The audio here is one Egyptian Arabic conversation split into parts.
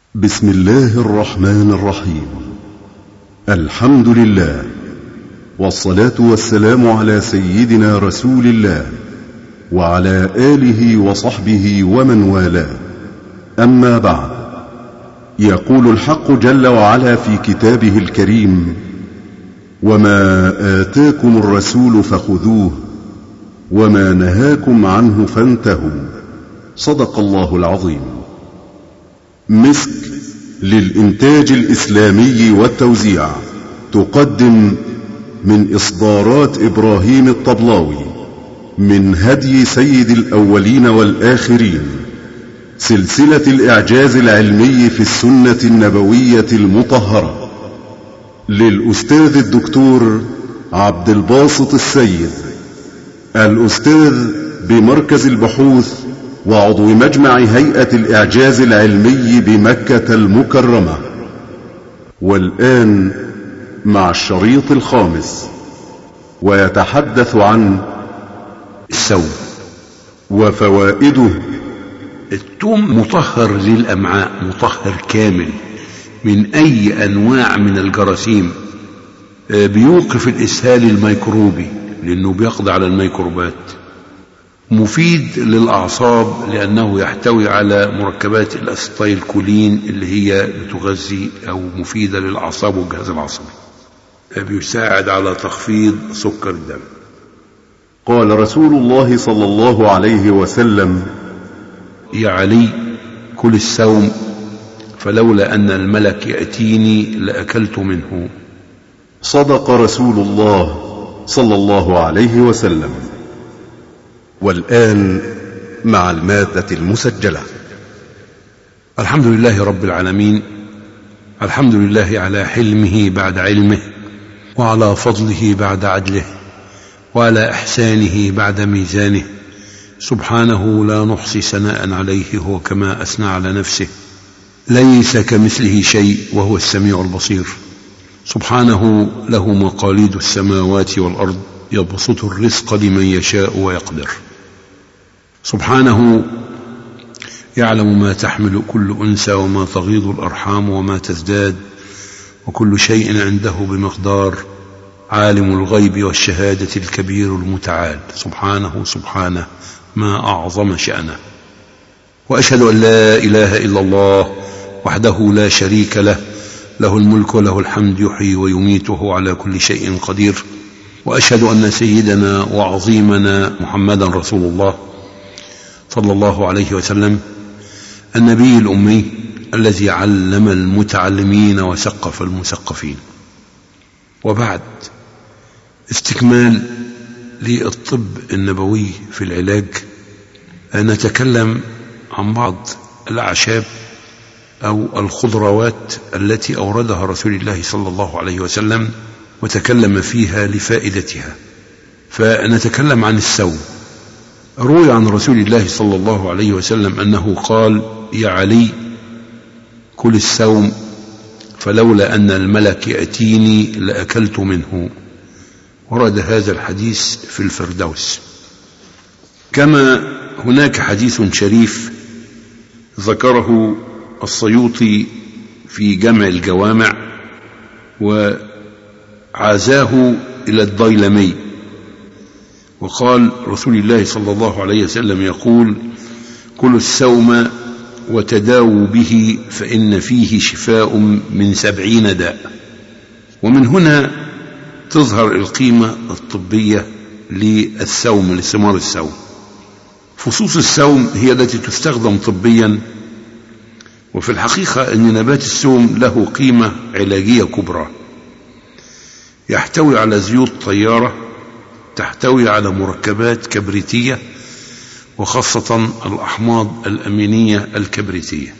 بسم الله الرحمن الرحيم الحمد لله والصلاه والسلام على سيدنا رسول الله وعلى اله وصحبه ومن والاه اما بعد يقول الحق جل وعلا في كتابه الكريم وما اتاكم الرسول فخذوه وما نهاكم عنه فانتهوا صدق الله العظيم مسك للإنتاج الإسلامي والتوزيع تقدم من إصدارات إبراهيم الطبلاوي من هدي سيد الأولين والآخرين سلسلة الإعجاز العلمي في السنة النبوية المطهرة للأستاذ الدكتور عبد الباسط السيد الأستاذ بمركز البحوث وعضو مجمع هيئة الإعجاز العلمي بمكة المكرمة والآن مع الشريط الخامس ويتحدث عن السوم وفوائده التوم مطهر للأمعاء مطهر كامل من أي أنواع من الجراثيم آه، بيوقف الإسهال الميكروبي لأنه بيقضي على الميكروبات مفيد للأعصاب لأنه يحتوي على مركبات الأسيتايل كولين اللي هي بتغذي أو مفيدة للأعصاب والجهاز العصبي بيساعد على تخفيض سكر الدم قال رسول الله صلى الله عليه وسلم يا علي كل السوم فلولا أن الملك يأتيني لأكلت منه صدق رسول الله صلى الله عليه وسلم والآن مع المادة المسجلة الحمد لله رب العالمين الحمد لله على حلمه بعد علمه وعلى فضله بعد عدله وعلى إحسانه بعد ميزانه سبحانه لا نحصي ثناء عليه هو كما أثنى على نفسه ليس كمثله شيء وهو السميع البصير سبحانه له مقاليد السماوات والأرض يبسط الرزق لمن يشاء ويقدر سبحانه يعلم ما تحمل كل انثى وما تغيض الارحام وما تزداد وكل شيء عنده بمقدار عالم الغيب والشهاده الكبير المتعال سبحانه سبحانه ما اعظم شانه واشهد ان لا اله الا الله وحده لا شريك له له الملك وله الحمد يحيي ويميت وهو على كل شيء قدير واشهد ان سيدنا وعظيمنا محمدا رسول الله صلى الله عليه وسلم النبي الأمي الذي علم المتعلمين وثقف المثقفين وبعد استكمال للطب النبوي في العلاج نتكلم عن بعض الأعشاب أو الخضروات التي أوردها رسول الله صلى الله عليه وسلم وتكلم فيها لفائدتها فنتكلم عن السوم روي عن رسول الله صلى الله عليه وسلم انه قال يا علي كل السوم فلولا ان الملك ياتيني لاكلت منه ورد هذا الحديث في الفردوس كما هناك حديث شريف ذكره السيوطي في جمع الجوامع وعزاه الى الضيلمي وقال رسول الله صلى الله عليه وسلم يقول كل السوم وتداووا به فإن فيه شفاء من سبعين داء ومن هنا تظهر القيمة الطبية للسوم لثمار السوم فصوص السوم هي التي تستخدم طبيا وفي الحقيقة أن نبات السوم له قيمة علاجية كبرى يحتوي على زيوت طيارة تحتوي على مركبات كبريتية وخاصة الأحماض الأمينية الكبريتية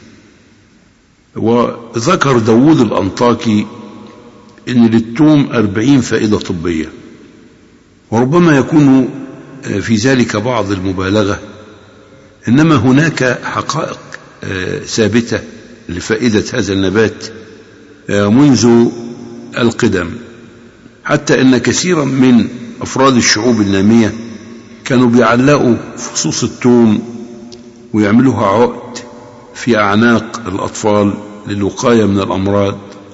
وذكر داود الأنطاكي أن للتوم أربعين فائدة طبية وربما يكون في ذلك بعض المبالغة إنما هناك حقائق ثابتة لفائدة هذا النبات منذ القدم حتى أن كثيرا من أفراد الشعوب النامية كانوا بيعلقوا فصوص التوم ويعملوها عقد في أعناق الأطفال للوقاية من الأمراض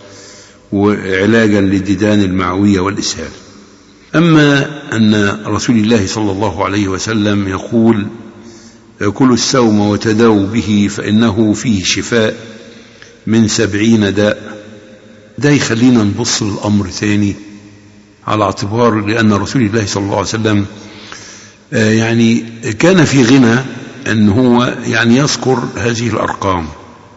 وعلاجا للديدان المعوية والإسهال أما أن رسول الله صلى الله عليه وسلم يقول كلوا السوم وتداووا به فإنه فيه شفاء من سبعين داء ده يخلينا نبص للأمر ثاني على اعتبار لأن رسول الله صلى الله عليه وسلم يعني كان في غنى أن هو يعني يذكر هذه الأرقام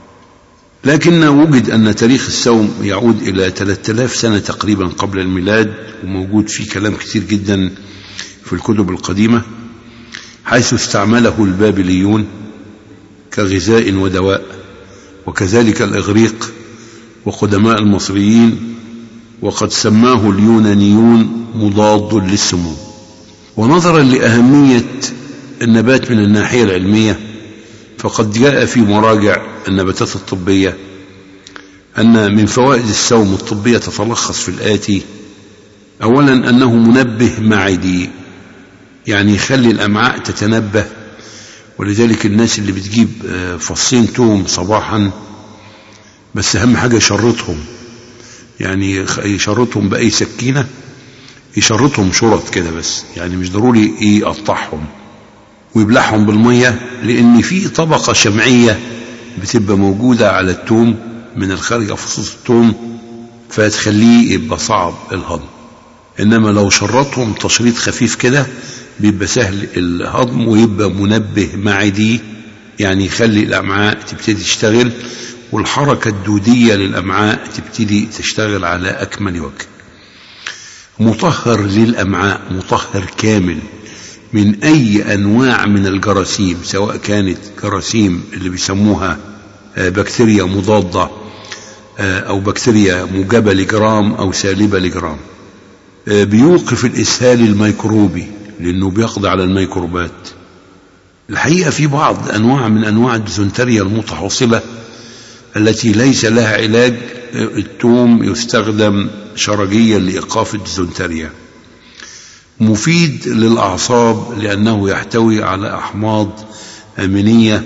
لكن وجد أن تاريخ الصوم يعود إلى 3000 سنة تقريبا قبل الميلاد وموجود فيه كلام كثير جدا في الكتب القديمة حيث استعمله البابليون كغذاء ودواء وكذلك الإغريق وقدماء المصريين وقد سماه اليونانيون مضاد للسموم ونظرا لأهمية النبات من الناحية العلمية فقد جاء في مراجع النباتات الطبية أن من فوائد السوم الطبية تتلخص في الآتي أولا أنه منبه معدي يعني يخلي الأمعاء تتنبه ولذلك الناس اللي بتجيب فصين توم صباحا بس أهم حاجة يشرطهم يعني يشرطهم بأي سكينة يشرطهم شرط كده بس يعني مش ضروري يقطعهم ويبلعهم بالمية لأن في طبقة شمعية بتبقى موجودة على التوم من الخارج فصوص التوم فتخليه يبقى صعب الهضم إنما لو شرطهم تشريط خفيف كده بيبقى سهل الهضم ويبقى منبه معدي يعني يخلي الأمعاء تبتدي تشتغل والحركة الدودية للأمعاء تبتدي تشتغل على أكمل وجه مطهر للأمعاء مطهر كامل من أي أنواع من الجراثيم سواء كانت جراثيم اللي بيسموها بكتيريا مضادة أو بكتيريا موجبة لجرام أو سالبة لجرام بيوقف الإسهال الميكروبي لأنه بيقضي على الميكروبات الحقيقة في بعض أنواع من أنواع الديزنتريا المتحوصلة التي ليس لها علاج التوم يستخدم شرجيا لإيقاف الديزنتريا مفيد للأعصاب لأنه يحتوي على أحماض أمينية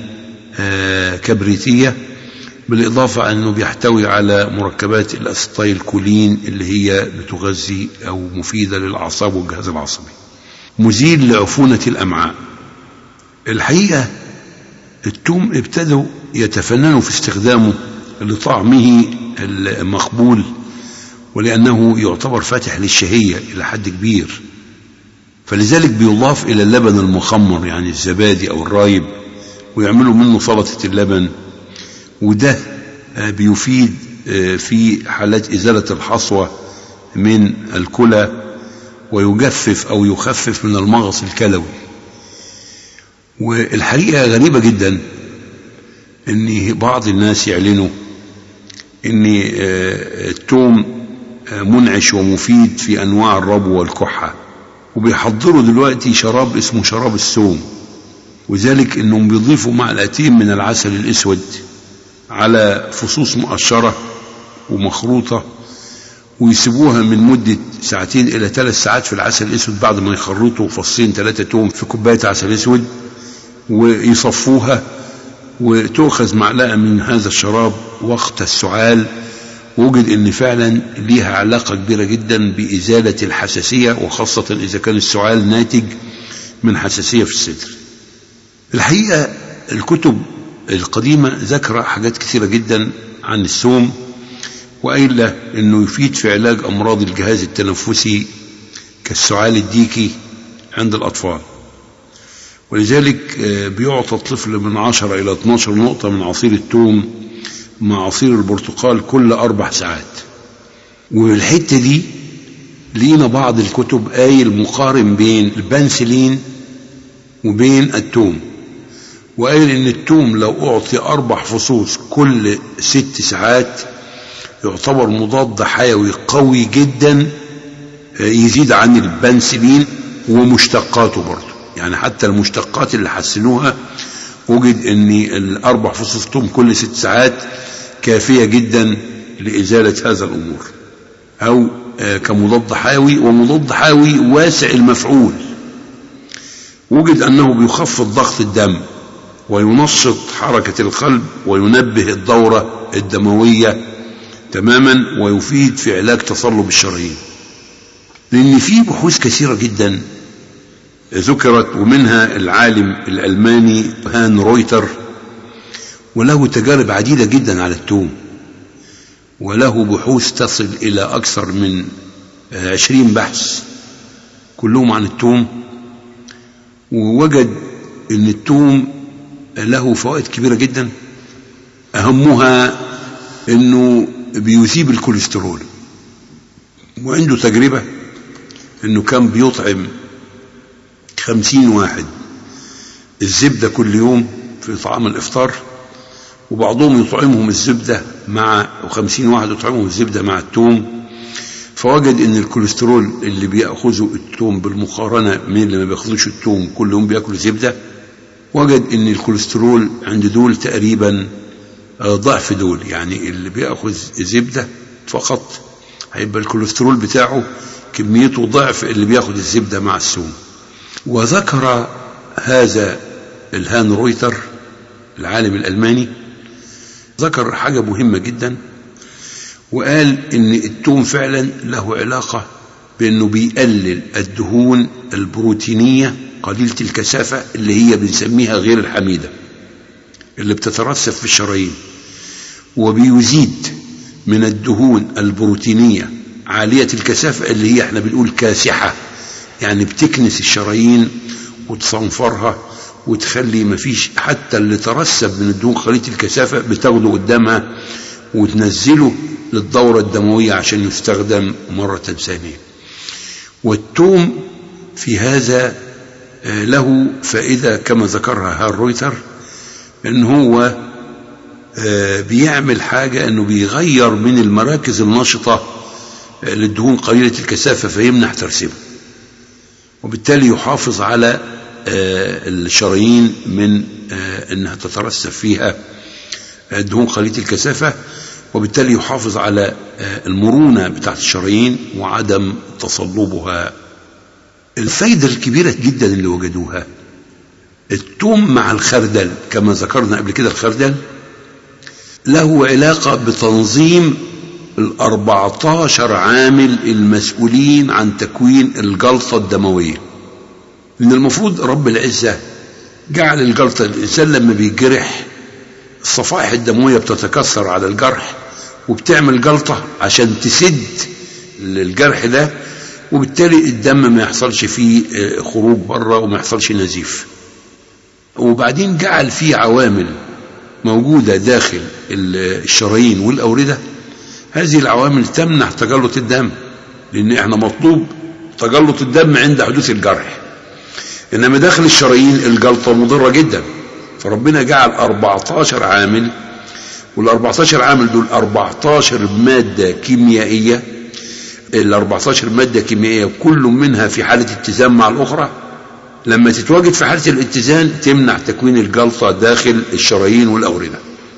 كبريتية بالإضافة أنه بيحتوي على مركبات الأسيتايل كولين اللي هي بتغذي أو مفيدة للأعصاب والجهاز العصبي مزيل لعفونة الأمعاء الحقيقة التوم ابتدوا يتفننوا في استخدامه لطعمه المقبول ولأنه يعتبر فاتح للشهية إلى حد كبير فلذلك بيضاف إلى اللبن المخمر يعني الزبادي أو الرايب ويعملوا منه سلطة اللبن وده بيفيد في حالات إزالة الحصوة من الكلى ويجفف أو يخفف من المغص الكلوي والحقيقة غريبة جدا ان بعض الناس يعلنوا ان التوم منعش ومفيد في انواع الربو والكحة وبيحضروا دلوقتي شراب اسمه شراب السوم وذلك انهم بيضيفوا معلقتين من العسل الاسود على فصوص مقشرة ومخروطة ويسيبوها من مدة ساعتين إلى ثلاث ساعات في العسل الأسود بعد ما يخرطوا فصين ثلاثة توم في كوباية عسل أسود ويصفوها وتؤخذ معلقة من هذا الشراب وقت السعال وجد ان فعلا ليها علاقة كبيرة جدا بإزالة الحساسية وخاصة إذا كان السعال ناتج من حساسية في الصدر الحقيقة الكتب القديمة ذكر حاجات كثيرة جدا عن السوم وقايلة انه يفيد في علاج امراض الجهاز التنفسي كالسعال الديكي عند الاطفال ولذلك بيعطى الطفل من 10 إلى 12 نقطة من عصير التوم مع عصير البرتقال كل أربع ساعات والحتة دي لينا بعض الكتب قايل مقارن بين البنسلين وبين التوم وقايل ان التوم لو اعطي اربع فصوص كل ست ساعات يعتبر مضاد حيوي قوي جدا يزيد عن البنسلين ومشتقاته برضه يعني حتى المشتقات اللي حسنوها وجد ان الاربع فصوص توم كل ست ساعات كافية جدا لإزالة هذا الأمور أو كمضاد حيوي ومضاد حيوي واسع المفعول وجد أنه بيخفض ضغط الدم وينشط حركة القلب وينبه الدورة الدموية تماما ويفيد في علاج تصلب الشرايين لأن في بحوث كثيرة جدا ذكرت ومنها العالم الألماني هان رويتر وله تجارب عديدة جدا على التوم وله بحوث تصل إلى أكثر من عشرين بحث كلهم عن التوم ووجد أن التوم له فوائد كبيرة جدا أهمها أنه بيذيب الكوليسترول وعنده تجربة أنه كان بيطعم خمسين واحد الزبدة كل يوم في طعام الإفطار وبعضهم يطعمهم الزبدة مع وخمسين واحد يطعمهم الزبدة مع التوم فوجد ان الكوليسترول اللي بياخذه التوم بالمقارنه من اللي ما بياخذوش التوم كل يوم بياكل زبده وجد ان الكوليسترول عند دول تقريبا ضعف دول يعني اللي بياخذ زبده فقط هيبقى الكوليسترول بتاعه كميته ضعف اللي بياخذ الزبده مع السوم وذكر هذا الهان رويتر العالم الالماني ذكر حاجه مهمه جدا وقال ان التوم فعلا له علاقه بانه بيقلل الدهون البروتينيه قليله الكثافه اللي هي بنسميها غير الحميده اللي بتترسب في الشرايين وبيزيد من الدهون البروتينيه عاليه الكثافه اللي هي احنا بنقول كاسحه يعني بتكنس الشرايين وتصنفرها وتخلي مفيش حتى اللي ترسب من الدهون قليله الكثافه بتاخده قدامها وتنزله للدورة الدموية عشان يستخدم مرة ثانية والتوم في هذا له فائدة كما ذكرها هال رويتر ان هو بيعمل حاجة انه بيغير من المراكز النشطة للدهون قليلة الكثافة فيمنع ترسيبها وبالتالي يحافظ على الشرايين من انها تترسب فيها دهون قليلة الكثافة وبالتالي يحافظ على المرونة بتاعت الشرايين وعدم تصلبها الفايدة الكبيرة جدا اللي وجدوها التوم مع الخردل كما ذكرنا قبل كده الخردل له علاقة بتنظيم الأربعتاشر عامل المسؤولين عن تكوين الجلطة الدموية من المفروض رب العزة جعل الجلطة الإنسان لما بيجرح الصفائح الدموية بتتكسر على الجرح وبتعمل جلطة عشان تسد الجرح ده وبالتالي الدم ما يحصلش فيه خروج بره وما يحصلش نزيف وبعدين جعل فيه عوامل موجودة داخل الشرايين والأوردة هذه العوامل تمنع تجلط الدم لأن احنا مطلوب تجلط الدم عند حدوث الجرح إنما داخل الشرايين الجلطة مضرة جدا فربنا جعل 14 عامل وال 14 عامل دول 14 مادة كيميائية ال 14 مادة كيميائية كل منها في حالة اتزان مع الأخرى لما تتواجد في حالة الاتزان تمنع تكوين الجلطة داخل الشرايين والأوردة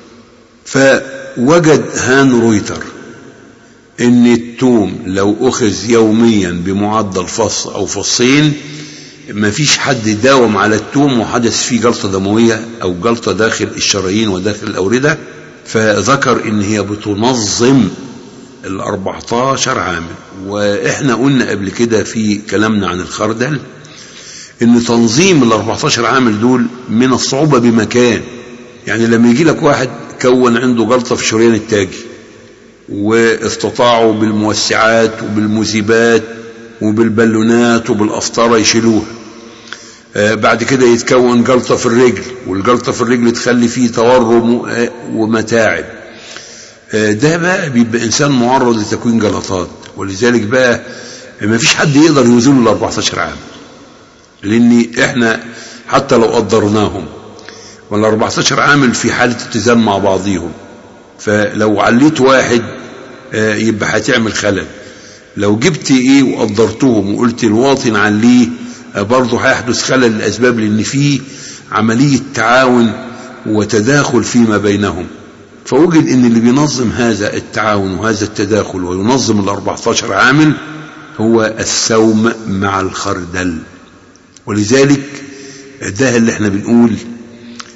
فوجد هان رويتر ان التوم لو اخذ يوميا بمعدل فص او فصين ما فيش حد داوم على التوم وحدث فيه جلطة دموية أو جلطة داخل الشرايين وداخل الأوردة فذكر إن هي بتنظم ال 14 عامل وإحنا قلنا قبل كده في كلامنا عن الخردل إن تنظيم ال 14 عامل دول من الصعوبة بمكان يعني لما يجي لك واحد كون عنده جلطة في شريان التاجي واستطاعوا بالموسعات وبالمذيبات وبالبالونات وبالقسطرة يشيلوها آه بعد كده يتكون جلطة في الرجل والجلطة في الرجل تخلي فيه تورم ومتاعب آه ده بقى بيبقى إنسان معرض لتكوين جلطات ولذلك بقى ما فيش حد يقدر يوزنه ال 14 عام لأن إحنا حتى لو قدرناهم وال 14 عامل في حالة اتزان مع بعضيهم فلو عليت واحد آه يبقى هتعمل خلل لو جبت ايه وقدرتهم وقلت الواطن عليه برضه هيحدث خلل الاسباب لان في عمليه تعاون وتداخل فيما بينهم فوجد ان اللي بينظم هذا التعاون وهذا التداخل وينظم ال 14 عامل هو السوم مع الخردل ولذلك ده اللي احنا بنقول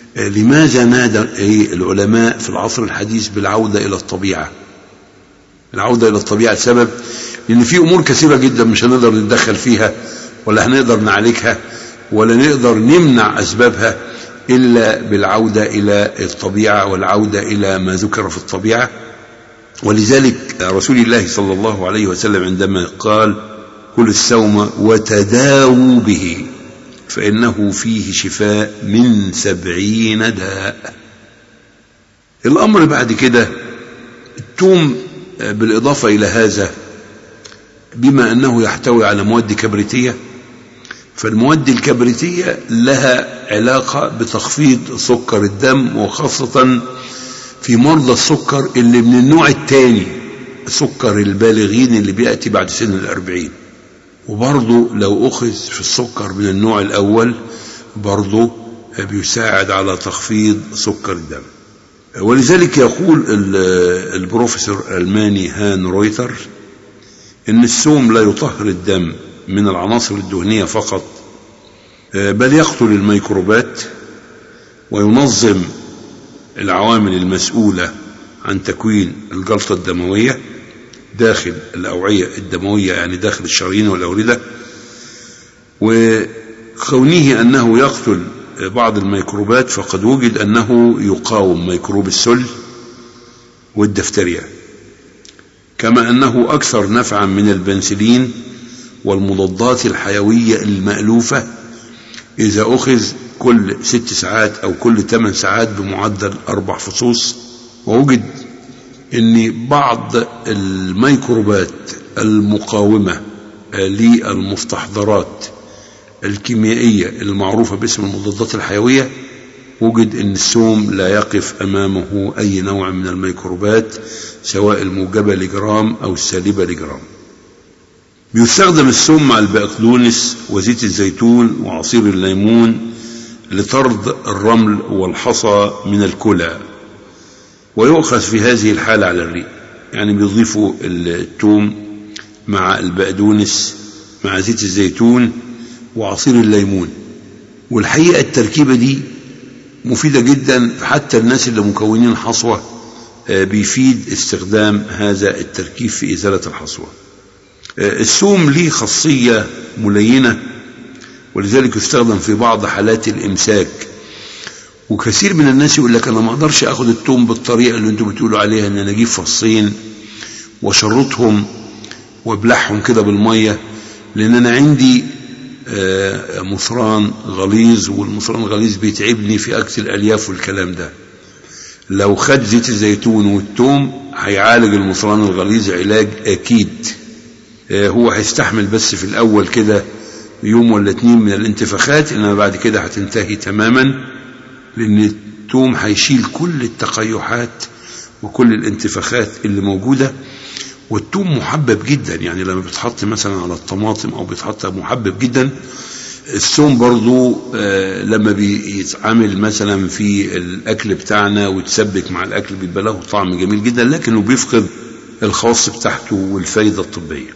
لماذا نادى العلماء في العصر الحديث بالعودة إلى الطبيعة العودة إلى الطبيعة سبب لأن في أمور كثيرة جدا مش هنقدر نتدخل فيها ولا هنقدر نعالجها ولا نقدر نمنع أسبابها إلا بالعودة إلى الطبيعة والعودة إلى ما ذكر في الطبيعة ولذلك رسول الله صلى الله عليه وسلم عندما قال كل السوم وتداووا به فإنه فيه شفاء من سبعين داء الأمر بعد كده التوم بالإضافة إلى هذا بما أنه يحتوي على مواد كبريتية فالمواد الكبريتية لها علاقة بتخفيض سكر الدم وخاصة في مرضى السكر اللي من النوع الثاني سكر البالغين اللي بيأتي بعد سن الأربعين وبرضه لو أخذ في السكر من النوع الأول برضه بيساعد على تخفيض سكر الدم ولذلك يقول البروفيسور الألماني هان رويتر إن السوم لا يطهر الدم من العناصر الدهنية فقط بل يقتل الميكروبات وينظم العوامل المسؤولة عن تكوين الجلطة الدموية داخل الأوعية الدموية يعني داخل الشرايين والأوردة وكونه أنه يقتل بعض الميكروبات فقد وجد أنه يقاوم ميكروب السل والدفتريا كما أنه أكثر نفعا من البنسلين والمضادات الحيوية المألوفة إذا أخذ كل ست ساعات أو كل ثمان ساعات بمعدل أربع فصوص ووجد أن بعض الميكروبات المقاومة للمستحضرات الكيميائية المعروفة باسم المضادات الحيوية وجد أن السوم لا يقف أمامه أي نوع من الميكروبات سواء الموجبة لجرام أو السالبة لجرام بيستخدم السم مع البقدونس وزيت الزيتون وعصير الليمون لطرد الرمل والحصى من الكلى ويؤخذ في هذه الحالة على الريق يعني بيضيفوا الثوم مع البقدونس مع زيت الزيتون وعصير الليمون والحقيقة التركيبة دي مفيدة جدا حتى الناس اللي مكونين حصوة بيفيد استخدام هذا التركيب في إزالة الحصوة السوم ليه خاصية ملينة ولذلك يستخدم في بعض حالات الإمساك وكثير من الناس يقول لك أنا ما أقدرش أخد التوم بالطريقة اللي أنتم بتقولوا عليها إن أنا أجيب فصين وأشرطهم وأبلعهم كده بالمية لأن أنا عندي مصران غليظ والمصران الغليظ بيتعبني في أكل الألياف والكلام ده لو خد زيت الزيتون والثوم هيعالج المصران الغليظ علاج أكيد هو هيستحمل بس في الأول كده يوم ولا اتنين من الانتفاخات إنما بعد كده هتنتهي تماما لأن الثوم هيشيل كل التقيحات وكل الانتفاخات اللي موجودة والثوم محبب جدا يعني لما بيتحط مثلا على الطماطم أو بيتحط محبب جدا الثوم برضو آه لما بيتعامل مثلا في الأكل بتاعنا ويتسبك مع الأكل بيبقى له طعم جميل جدا لكنه بيفقد الخواص بتاعته والفايدة الطبية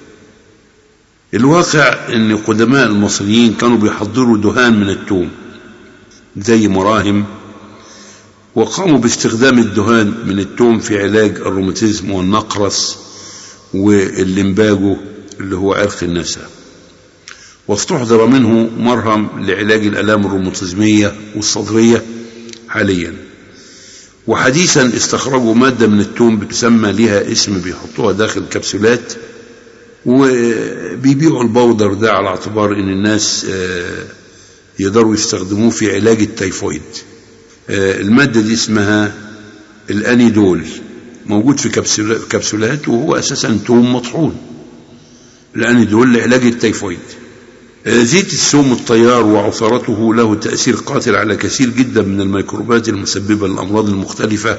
الواقع ان قدماء المصريين كانوا بيحضروا دهان من الثوم زي مراهم وقاموا باستخدام الدهان من الثوم في علاج الروماتيزم والنقرس واللمباجو اللي هو عرق النسا واستحضر منه مرهم لعلاج الالام الروماتيزميه والصدريه حاليا وحديثا استخرجوا ماده من الثوم بتسمى لها اسم بيحطوها داخل كبسولات وبيبيعوا البودر ده على اعتبار ان الناس يقدروا يستخدموه في علاج التيفويد المادة دي اسمها الانيدول موجود في كبسولات وهو اساسا توم مطحون الانيدول لعلاج التيفويد زيت السوم الطيار وعصارته له تأثير قاتل على كثير جدا من الميكروبات المسببة للأمراض المختلفة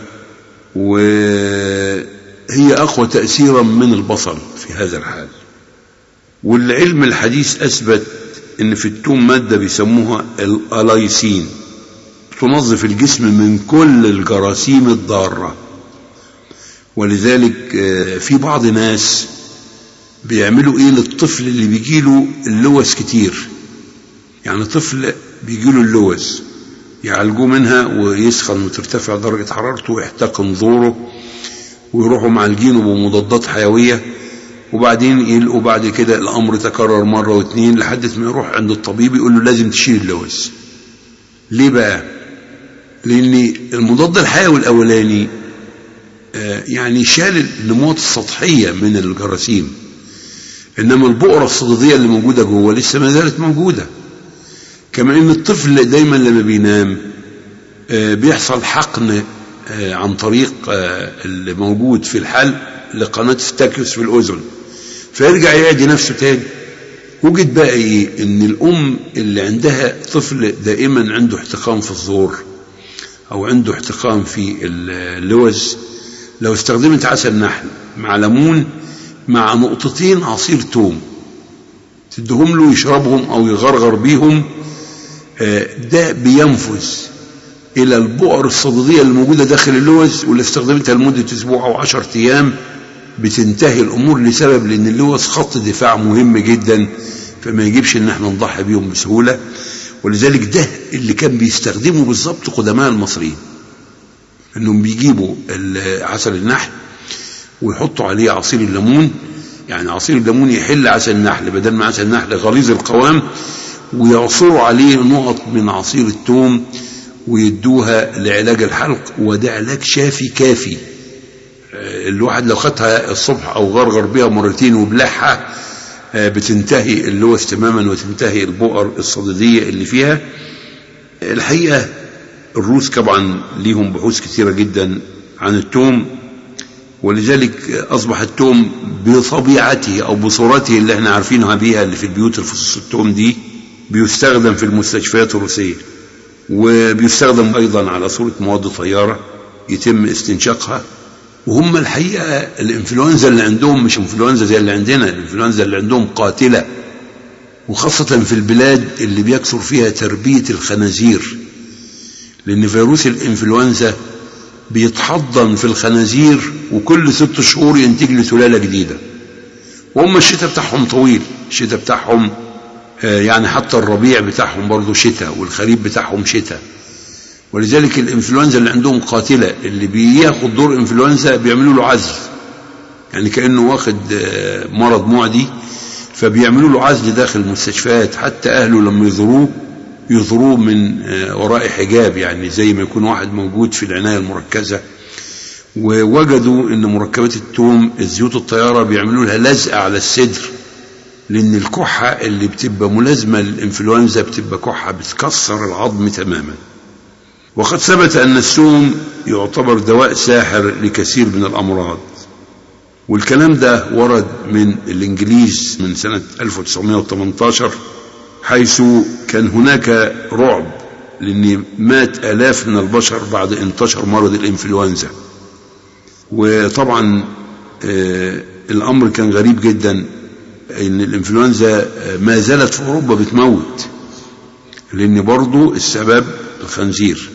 وهي أقوى تأثيرا من البصل في هذا الحال والعلم الحديث أثبت أن في التوم مادة بيسموها الألايسين تنظف الجسم من كل الجراثيم الضارة ولذلك في بعض ناس بيعملوا ايه للطفل اللي بيجيله اللوز كتير يعني طفل بيجيله اللوز يعالجوه منها ويسخن وترتفع درجة حرارته ويحتقن زوره ويروحوا معالجينه بمضادات حيوية وبعدين يلقوا بعد كده الأمر تكرر مرة واثنين لحد ما يروح عند الطبيب يقول له لازم تشيل اللوز ليه بقى؟ لأن المضاد الحيوي الأولاني يعني شال النموات السطحية من الجراثيم إنما البؤرة الصديدية اللي موجودة جوه لسه ما زالت موجودة كما إن الطفل دايما لما بينام بيحصل حقن عن طريق اللي موجود في الحلق لقناة ستاكيوس في الأذن فيرجع يعدي نفسه تاني وجد بقى إيه إن الأم اللي عندها طفل دائما عنده احتقان في الزور أو عنده احتقان في اللوز لو استخدمت عسل نحل مع ليمون مع نقطتين عصير توم تدهم له يشربهم أو يغرغر بيهم ده بينفذ إلى البؤر الصديدية اللي موجودة داخل اللوز واللي استخدمتها لمدة أسبوع أو عشرة أيام بتنتهي الأمور لسبب لأن اللوز خط دفاع مهم جدا فما يجيبش إن احنا نضحي بيهم بسهولة ولذلك ده اللي كان بيستخدمه بالظبط قدماء المصريين انهم بيجيبوا عسل النحل ويحطوا عليه عصير الليمون يعني عصير الليمون يحل عسل النحل بدل ما عسل النحل غليظ القوام ويعصروا عليه نقط من عصير الثوم ويدوها لعلاج الحلق وده علاج شافي كافي الواحد لو خدها الصبح او غرغر بيها مرتين وبلعها بتنتهي اللوز تماما وتنتهي البؤر الصديديه اللي فيها الحقيقه الروس طبعا ليهم بحوث كثيره جدا عن التوم ولذلك اصبح التوم بطبيعته او بصورته اللي احنا عارفينها بيها اللي في البيوت الفصوص التوم دي بيستخدم في المستشفيات الروسيه وبيستخدم ايضا على صوره مواد طياره يتم استنشاقها وهم الحقيقه الانفلونزا اللي عندهم مش انفلونزا زي اللي عندنا الانفلونزا اللي عندهم قاتله وخاصه في البلاد اللي بيكثر فيها تربيه الخنازير لأن فيروس الإنفلونزا بيتحضن في الخنازير وكل ست شهور ينتج له سلالة جديدة وهم الشتاء بتاعهم طويل الشتاء بتاعهم يعني حتى الربيع بتاعهم برضه شتاء والخريف بتاعهم شتاء ولذلك الانفلونزا اللي عندهم قاتلة اللي بياخد دور انفلونزا بيعملوا له عزل يعني كأنه واخد مرض معدي فبيعملوا له عزل داخل المستشفيات حتى أهله لما يزوروه يظهروه من وراء حجاب يعني زي ما يكون واحد موجود في العناية المركزة ووجدوا ان مركبات التوم الزيوت الطيارة بيعملوا لها لزقة على الصدر لان الكحة اللي بتبقى ملازمة للانفلونزا بتبقى كحة بتكسر العظم تماما وقد ثبت ان السوم يعتبر دواء ساحر لكثير من الامراض والكلام ده ورد من الانجليز من سنة 1918 حيث كان هناك رعب لأن مات آلاف من البشر بعد انتشر مرض الإنفلونزا وطبعا آه الأمر كان غريب جدا أن الإنفلونزا ما زالت في أوروبا بتموت لأن برضو السبب الخنزير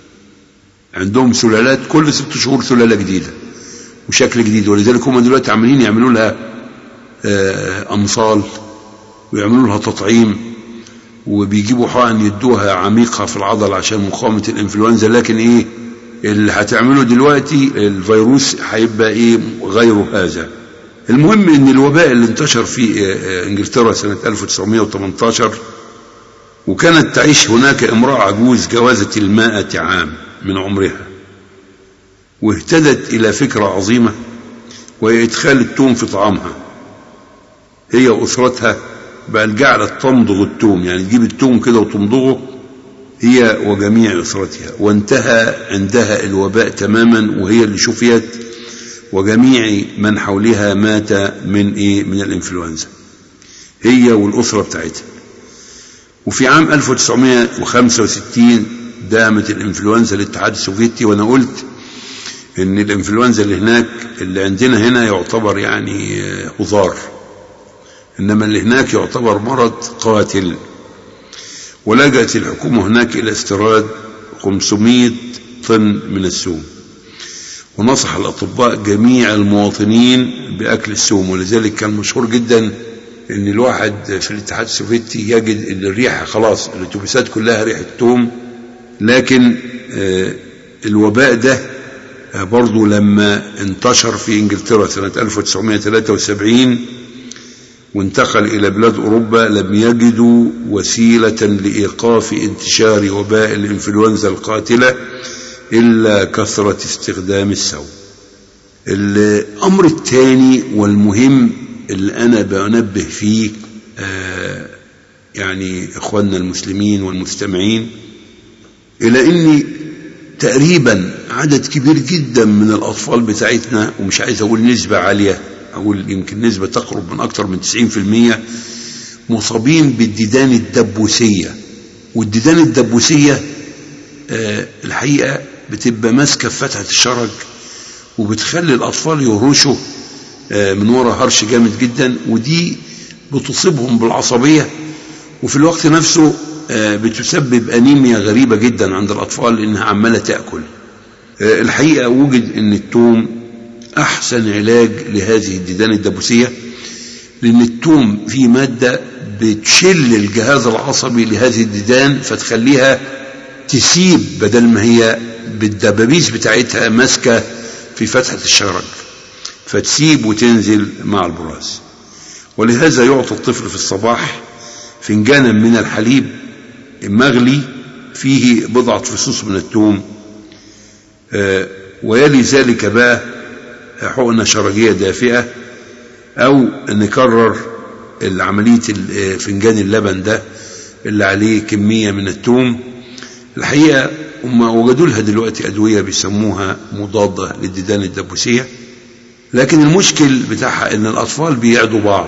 عندهم سلالات كل ست شهور سلالة جديدة وشكل جديد ولذلك هم دلوقتي عاملين يعملوا لها آه أمصال ويعملوا لها تطعيم وبيجيبوا حقن يدوها عميقة في العضل عشان مقاومة الانفلونزا لكن ايه اللي هتعمله دلوقتي الفيروس هيبقى ايه غير هذا المهم ان الوباء اللي انتشر في انجلترا سنة 1918 وكانت تعيش هناك امرأة عجوز جوازت المائة عام من عمرها واهتدت الى فكرة عظيمة وهي ادخال التوم في طعامها هي واسرتها بل جعلت تمضغ التوم يعني تجيب التوم كده وتمضغه هي وجميع أسرتها وانتهى عندها الوباء تماما وهي اللي شفيت وجميع من حولها مات من إيه من الإنفلونزا هي والأسرة بتاعتها وفي عام 1965 دامت الإنفلونزا الاتحاد السوفيتي وأنا قلت إن الإنفلونزا اللي هناك اللي عندنا هنا يعتبر يعني هزار إنما اللي هناك يعتبر مرض قاتل ولجأت الحكومة هناك إلى استيراد 500 طن من السوم ونصح الأطباء جميع المواطنين بأكل السوم ولذلك كان مشهور جدا ان الواحد في الاتحاد السوفيتي يجد ان الريحة خلاص الاتوبيسات كلها ريحة توم لكن الوباء ده برضو لما انتشر في انجلترا سنة 1973 وانتقل إلى بلاد أوروبا لم يجدوا وسيلة لإيقاف انتشار وباء الإنفلونزا القاتلة إلا كثرة استخدام السوم الأمر الثاني والمهم اللي أنا بنبه فيه آه يعني إخواننا المسلمين والمستمعين إلى أن تقريبا عدد كبير جدا من الأطفال بتاعتنا ومش عايز أقول نسبة عالية أقول يمكن نسبة تقرب من أكثر من 90% مصابين بالديدان الدبوسية والديدان الدبوسية آه الحقيقة بتبقى ماسكة في فتحة الشرج وبتخلي الأطفال يهرشوا آه من وراء هرش جامد جدا ودي بتصيبهم بالعصبية وفي الوقت نفسه آه بتسبب أنيميا غريبة جدا عند الأطفال إنها عمالة تأكل الحقيقة وجد إن التوم أحسن علاج لهذه الديدان الدبوسية لأن التوم فيه مادة بتشل الجهاز العصبي لهذه الديدان فتخليها تسيب بدل ما هي بالدبابيس بتاعتها ماسكة في فتحة الشرج فتسيب وتنزل مع البراز ولهذا يعطى الطفل في الصباح فنجانا من الحليب مغلي فيه بضعة فصوص من التوم ويلي ذلك بقى حقنة شرجية دافئة أو نكرر عملية فنجان اللبن ده اللي عليه كمية من التوم الحقيقة هم وجدوا لها دلوقتي أدوية بيسموها مضادة للديدان الدبوسية لكن المشكل بتاعها إن الأطفال بيعدوا بعض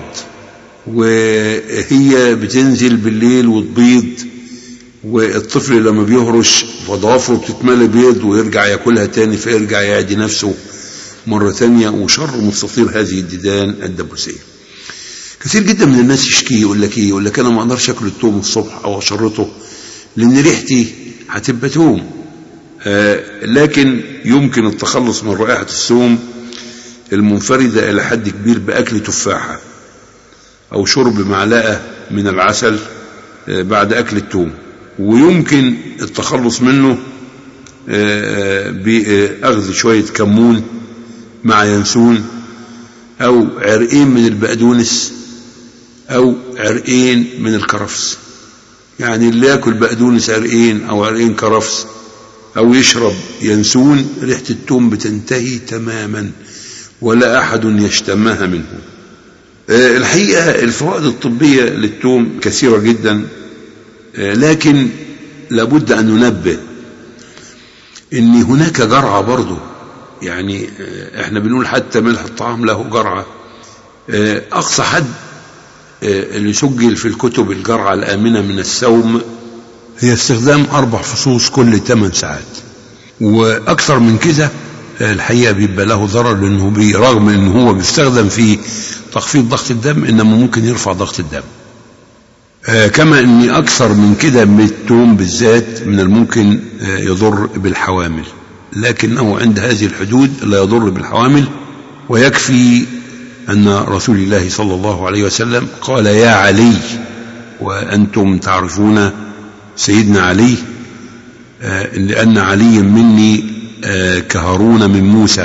وهي بتنزل بالليل وتبيض والطفل لما بيهرش فضوافره بتتملى بيض ويرجع ياكلها تاني فيرجع يعدي نفسه مرة تانية وشر مستطيل هذه الديدان الدبوسية كثير جدا من الناس يشكي يقول لك ايه يقول لك انا ما اقدرش اكل التوم الصبح او اشرطه لان ريحتي هتبقى توم آه لكن يمكن التخلص من رائحة السوم المنفردة إلى حد كبير بأكل تفاحة أو شرب معلقة من العسل آه بعد أكل التوم ويمكن التخلص منه آه بأخذ شوية كمون مع ينسون أو عرقين من البقدونس أو عرقين من الكرفس يعني اللي ياكل بقدونس عرقين أو عرقين كرفس أو يشرب ينسون ريحة التوم بتنتهي تماما ولا أحد يشتمها منه الحقيقة الفوائد الطبية للتوم كثيرة جدا لكن لابد أن ننبه ان هناك جرعة برضه يعني احنا بنقول حتى ملح الطعام له جرعة اقصى حد اللي سجل في الكتب الجرعة الآمنة من السوم هي استخدام أربع فصوص كل 8 ساعات وأكثر من كده الحقيقة بيبقى له ضرر لأنه رغم أنه هو بيستخدم في تخفيض ضغط الدم إنما ممكن يرفع ضغط الدم كما أن أكثر من كده من التوم بالذات من الممكن يضر بالحوامل لكنه عند هذه الحدود لا يضر بالحوامل ويكفي أن رسول الله صلى الله عليه وسلم قال يا علي وأنتم تعرفون سيدنا علي لأن علي مني كهارون من موسى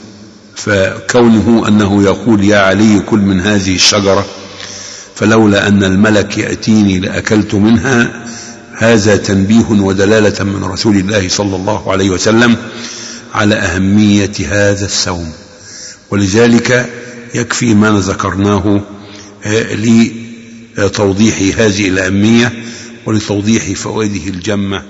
فكونه أنه يقول يا علي كل من هذه الشجرة فلولا أن الملك يأتيني لأكلت منها هذا تنبيه ودلالة من رسول الله صلى الله عليه وسلم على أهمية هذا السوم ولذلك يكفي ما ذكرناه لتوضيح هذه الأهمية ولتوضيح فوائده الجمة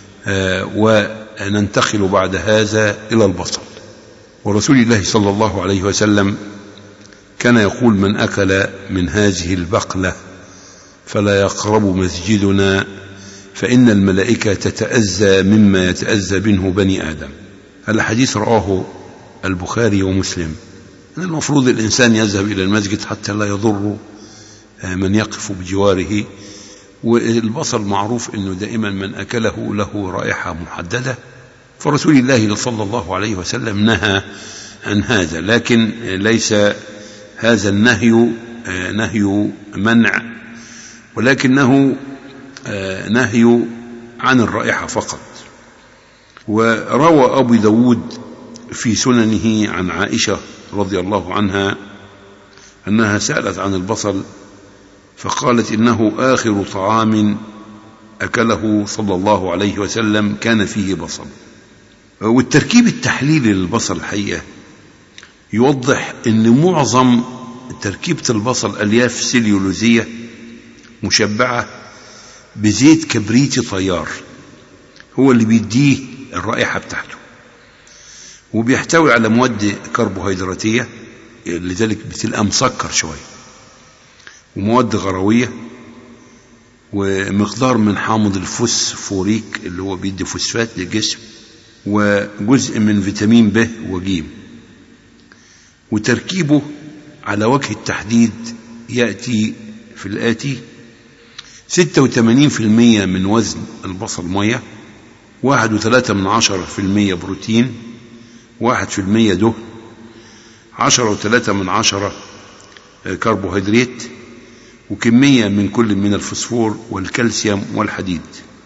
وننتقل بعد هذا إلى البصل ورسول الله صلى الله عليه وسلم كان يقول من أكل من هذه البقلة فلا يقرب مسجدنا فإن الملائكة تتأذى مما يتأذى منه بني آدم الحديث رواه البخاري ومسلم المفروض الإنسان يذهب إلى المسجد حتى لا يضر من يقف بجواره والبصل معروف أنه دائما من أكله له رائحة محددة فرسول الله صلى الله عليه وسلم نهى عن هذا لكن ليس هذا النهي نهي منع ولكنه نهي عن الرائحة فقط وروى أبو داود في سننه عن عائشة رضي الله عنها أنها سألت عن البصل فقالت إنه آخر طعام أكله صلى الله عليه وسلم كان فيه بصل والتركيب التحليلي للبصل الحقيقة يوضح أن معظم تركيبة البصل ألياف سليولوزية مشبعة بزيت كبريتي طيار هو اللي بيديه الرائحة بتاعته وبيحتوي على مواد كربوهيدراتية لذلك بتبقى مسكر شوية ومواد غروية ومقدار من حامض الفوسفوريك اللي هو بيدي فوسفات للجسم وجزء من فيتامين ب وج وتركيبه على وجه التحديد يأتي في الآتي 86% من وزن البصل مية واحد وثلاثة من عشرة في المية بروتين واحد في المية دهن عشرة وثلاثة من عشرة كربوهيدرات وكمية من كل من الفوسفور والكالسيوم والحديد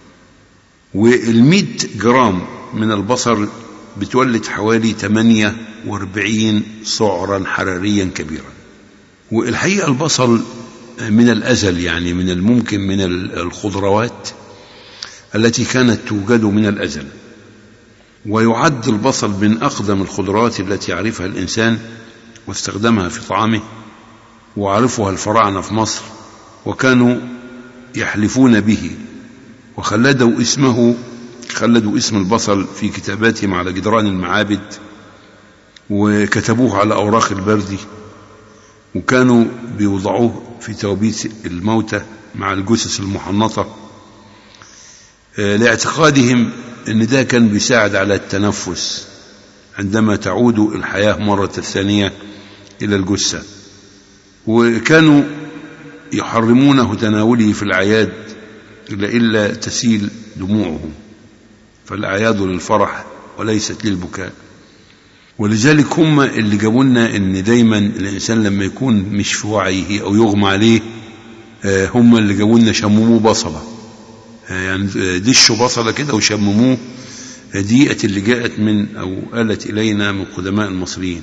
والمئة جرام من البصل بتولد حوالي 48 سعرا حراريا كبيرا والحقيقة البصل من الأزل يعني من الممكن من الخضروات التي كانت توجد من الأزل ويعد البصل من أقدم الخضروات التي يعرفها الإنسان واستخدمها في طعامه وعرفها الفراعنة في مصر وكانوا يحلفون به وخلدوا اسمه خلدوا اسم البصل في كتاباتهم على جدران المعابد وكتبوه على أوراق البرد وكانوا بيوضعوه في توابيت الموتى مع الجثث المحنطة لاعتقادهم ان ده كان بيساعد على التنفس عندما تعود الحياة مرة ثانية إلى الجثة وكانوا يحرمونه تناوله في الأعياد إلا إلا تسيل دموعهم فالأعياد للفرح وليست للبكاء ولذلك هم اللي جابوا لنا ان دايما الانسان لما يكون مش في وعيه او يغمى عليه هم اللي جابوا لنا شمموه بصله يعني دشوا بصله كده وشمموه ديئة اللي جاءت من او آلت الينا من قدماء المصريين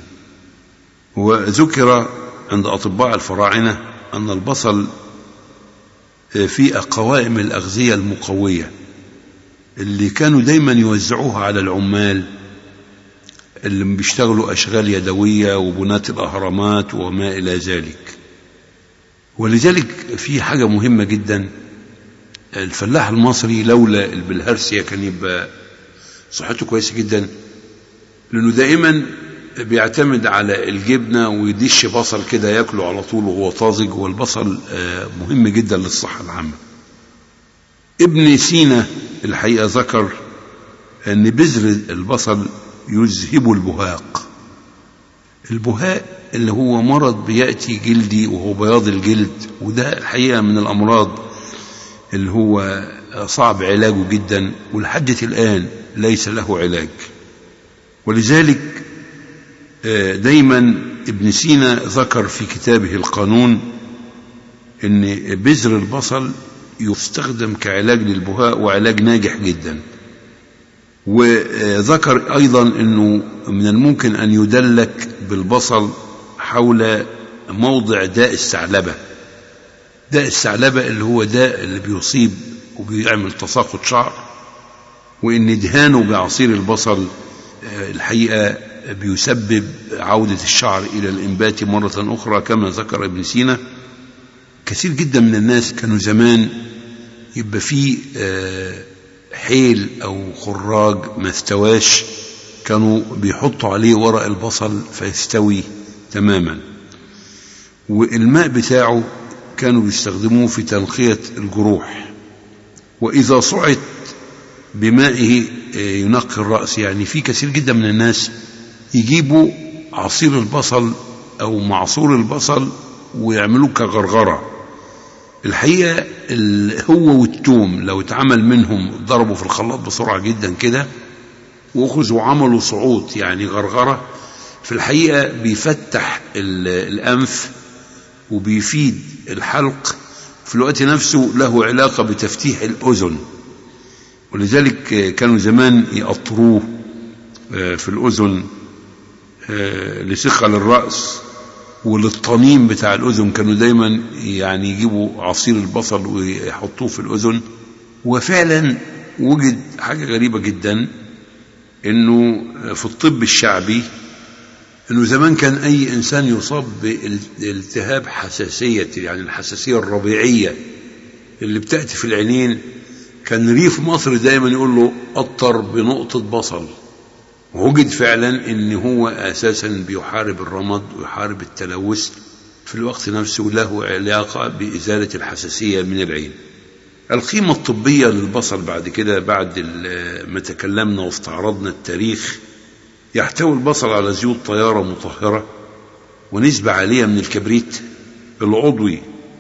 وذكر عند اطباء الفراعنه ان البصل في قوائم الاغذيه المقويه اللي كانوا دايما يوزعوها على العمال اللي بيشتغلوا أشغال يدوية وبنات الأهرامات وما إلى ذلك ولذلك في حاجة مهمة جدا الفلاح المصري لولا البلهارسيا كان يبقى صحته كويسة جدا لأنه دائما بيعتمد على الجبنة ويدش بصل كده ياكله على طول وهو طازج والبصل مهم جدا للصحة العامة ابن سينا الحقيقة ذكر أن بذر البصل يذهب البهاق البهاء اللي هو مرض بيأتي جلدي وهو بياض الجلد وده الحقيقة من الأمراض اللي هو صعب علاجه جدا ولحد الآن ليس له علاج ولذلك دايما ابن سينا ذكر في كتابه القانون ان بذر البصل يستخدم كعلاج للبهاء وعلاج ناجح جدا وذكر أيضا أنه من الممكن أن يدلك بالبصل حول موضع داء الثعلبة داء الثعلبة اللي هو داء اللي بيصيب وبيعمل تساقط شعر وإن دهانه بعصير البصل الحقيقة بيسبب عودة الشعر إلى الإنبات مرة أخرى كما ذكر ابن سينا كثير جدا من الناس كانوا زمان يبقى فيه حيل او خراج ما استواش كانوا بيحطوا عليه ورق البصل فيستوي تماما والماء بتاعه كانوا بيستخدموه في تنقية الجروح وإذا صعد بمائه ينقي الرأس يعني في كثير جدا من الناس يجيبوا عصير البصل أو معصور البصل ويعملوه كغرغرة الحقيقة هو والتوم لو اتعمل منهم ضربوا في الخلاط بسرعة جدا كده وأخذوا وعملوا صعود يعني غرغرة في الحقيقة بيفتح الأنف وبيفيد الحلق في الوقت نفسه له علاقة بتفتيح الأذن ولذلك كانوا زمان يقطروه في الأذن لثقل الرأس وللطنين بتاع الأذن كانوا دايما يعني يجيبوا عصير البصل ويحطوه في الأذن وفعلا وجد حاجة غريبة جدا انه في الطب الشعبي انه زمان كان اي انسان يصاب بالتهاب حساسية يعني الحساسية الربيعية اللي بتأتي في العينين كان ريف مصر دايما يقول له قطر بنقطة بصل وجد فعلا ان هو اساسا بيحارب الرمد ويحارب التلوث في الوقت نفسه له علاقة بإزالة الحساسية من العين القيمة الطبية للبصل بعد كده بعد ما تكلمنا واستعرضنا التاريخ يحتوي البصل على زيوت طيارة مطهرة ونسبة عالية من الكبريت العضوي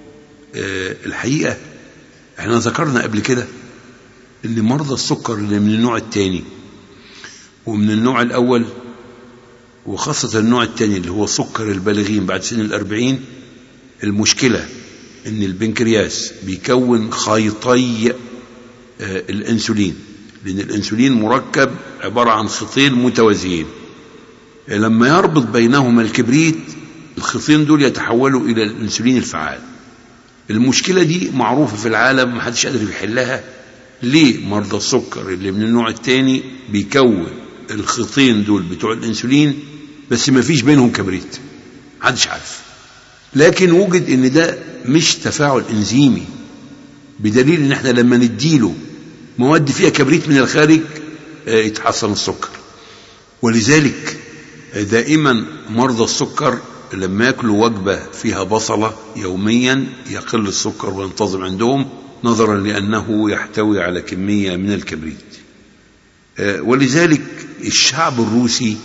الحقيقة احنا ذكرنا قبل كده ان مرضى السكر اللي من النوع الثاني ومن النوع الأول وخاصة النوع الثاني اللي هو سكر البالغين بعد سن الأربعين المشكلة ان البنكرياس بيكون خيطي الانسولين لان الانسولين مركب عبارة عن خطين متوازيين لما يربط بينهما الكبريت الخطين دول يتحولوا الى الانسولين الفعال المشكلة دي معروفة في العالم محدش قادر يحلها ليه مرضى السكر اللي من النوع الثاني بيكون الخطين دول بتوع الانسولين بس ما فيش بينهم كبريت محدش عارف لكن وجد ان ده مش تفاعل انزيمي بدليل ان احنا لما نديله مواد فيها كبريت من الخارج يتحسن السكر ولذلك دائما مرضى السكر لما ياكلوا وجبة فيها بصلة يوميا يقل السكر وينتظم عندهم نظرا لأنه يحتوي على كمية من الكبريت ولذلك الشعب الروسي